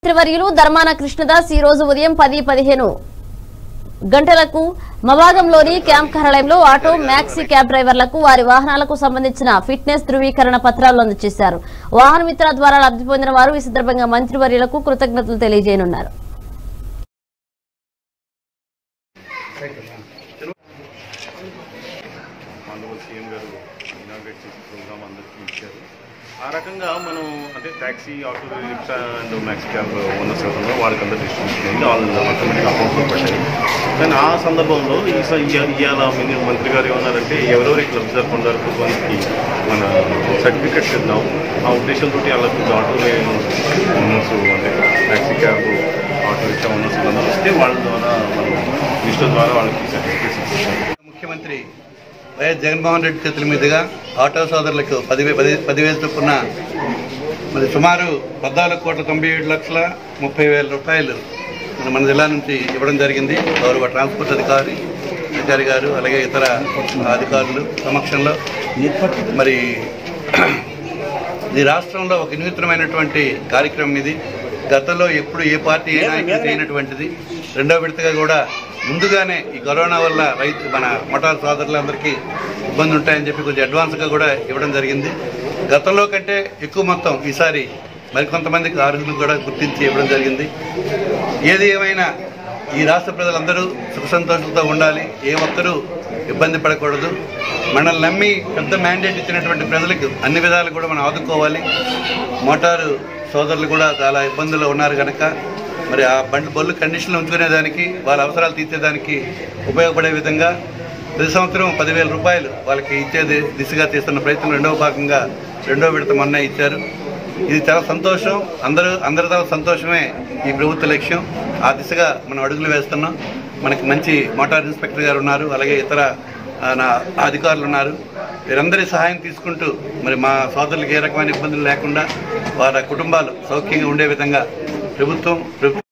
త్రివర్యులు ధర్మాన కృష్ణదాస్ ఈ రోజు ఉదయం పది పదిహేను గంటలకు మవాగంలోని క్యాంప్ కార్యాలయంలో ఆటో మ్యాక్సీ క్యాబ్ డ్రైవర్లకు వారి వాహనాలకు సంబంధించిన ఫిట్నెస్ ధృవీకరణ పత్రాలు అందజేశారు వాహన మిత్ర ద్వారా లబ్ధి పొందిన వారు ఈ సందర్భంగా మంత్రివర్యులకు కృతజ్ఞతలు తెలియజేయనున్నారు మానవ సీఎం గారు ఇనాగ్రేట్ చేసిన ప్రోగ్రామ్ అందరికీ ఇచ్చారు ఆ రకంగా మనం అంటే taxi auto rickshaw and max cab ఉన్న సేవలో వాళ్ళకి అందరూ డిస్ట్రిబ్యూషన్ అయింది వాళ్ళు ఆటోమేటిక్ అకౌంట్లో పడ్డాయి కానీ ఆ సందర్భంలో ఈ స- ఇయ- ఇవాళ మిని మంత్రి గారు ఏమన్నారంటే ఎవరెవరికి లబ్ధిదారు పొందారు ప్రభుత్వానికి మన సర్టిఫికెట్స్ ఇద్దాం ఆ ఉద్దేశంతో వాళ్ళకి ఆటో ఓనర్స్ అంటే taxi cab auto rickshaw owners అందరూ వస్తే వాళ్ళ ద్వారా మనం లిస్టు ద్వారా వాళ్ళకి సర్టిఫికేట్స్ ఇచ్చాం ముఖ్యమంత్రి వైఎస్ జగన్మోహన్ రెడ్డి చేతుల మీదుగా ఆటో సోదరులకు పదివే పది పదివేలు చొప్పున మరి సుమారు పద్నాలుగు కోట్ల తొంభై ఏడు లక్షల ముప్పై వేల రూపాయలు మన మన జిల్లా నుంచి ఇవ్వడం జరిగింది గౌరవ ట్రాన్స్పోర్ట్ అధికారి అధికారి గారు అలాగే ఇతర అధికారులు సమక్షంలో మరి ఈ రాష్ట్రంలో ఒక వినూత్నమైనటువంటి కార్యక్రమం ఇది గతంలో ఎప్పుడు ఏ పార్టీ ఏ నాయకులు చేయనటువంటిది రెండో విడతగా కూడా ముందుగానే ఈ కరోనా వల్ల రైతు మన మోటార్ సోదరులందరికీ ఇబ్బంది ఉంటాయని చెప్పి కొంచెం అడ్వాన్స్గా కూడా ఇవ్వడం జరిగింది గతంలో కంటే ఎక్కువ మొత్తం ఈసారి మరికొంతమందికి అర్హులు కూడా గుర్తించి ఇవ్వడం జరిగింది ఏది ఏమైనా ఈ రాష్ట్ర ప్రజలందరూ సుఖ సంతోషంతో ఉండాలి ఏ ఒక్కరూ ఇబ్బంది పడకూడదు మనల్ని నమ్మి పెద్ద మ్యాండేట్ ఇచ్చినటువంటి ప్రజలకు అన్ని విధాలు కూడా మనం ఆదుకోవాలి మోటారు సోదరులు కూడా చాలా ఇబ్బందుల్లో ఉన్నారు కనుక మరి ఆ బండి బొల్లు కండిషన్లో ఉంచుకునేదానికి వాళ్ళ అవసరాలు తీర్చేదానికి ఉపయోగపడే విధంగా ప్రతి సంవత్సరం పదివేల రూపాయలు వాళ్ళకి ఇచ్చే ది- దిశగా తీస్తున్న ప్రయత్నం రెండవ భాగంగా రెండో విడత మొన్న ఇచ్చారు ఇది చాలా సంతోషం అందరూ అందరితో సంతోషమే ఈ ప్రభుత్వ లక్ష్యం ఆ దిశగా మనం అడుగులు వేస్తున్నాం మనకి మంచి మోటార్ ఇన్స్పెక్టర్ గారు ఉన్నారు అలాగే ఇతర ఆ, నా అధికారులు ఉన్నారు వీరందరి సహాయం తీసుకుంటూ మరి మా సోదరులకు ఏ రకమైన ఇబ్బందులు లేకుండా వారి కుటుంబాలు సౌఖ్యంగా ఉండే విధంగా ప్రభుత్వం ప్రభు